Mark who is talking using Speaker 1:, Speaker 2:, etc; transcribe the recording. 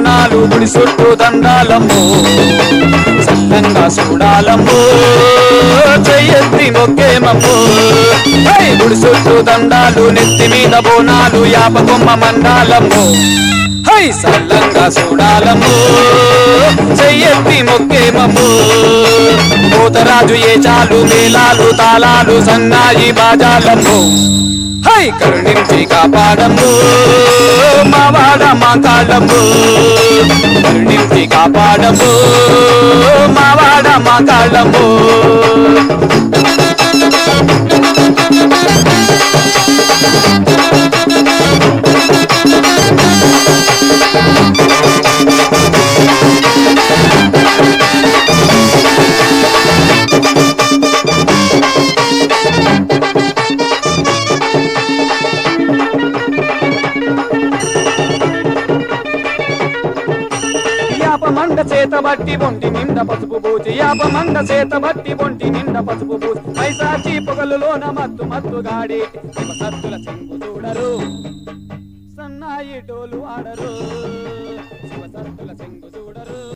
Speaker 1: బోనాలు గుడి చుట్టూ దండాలమ్మో సల్లంగా చూడాలమ్మో చెయ్యెత్తి మొక్కేమమ్మో హై! గుడి చుట్టూ దండాలు నెత్తి మీద బోనాలు యాప కొమ్మ మండాలమ్మో హై సల్లంగా చూడాలమ్మో చెయ్యెత్తి మొక్కేమమ్మో పోతరాజు ఏ చాలు మేళాలు తాళాలు సన్నాయి బాజాలమ్మో హై కరుణించి కాపాడము మావాడ మా కాళ్ళము కరుణించి కాపాడము మావాడ మా కాళ్ళము యాప మండ చేత బట్టి ఒంటి నిండ పసుపు పూచి యాప మండ చేత బట్టి ఒంటి నిండ పసుపు పూచి పైసాచి పొగలులోన మత్తు మత్తు గాడి శివ సత్తుల చెంగు చూడరు సన్నాయి డోలు ఆడరు శివ సత్తుల చెంగు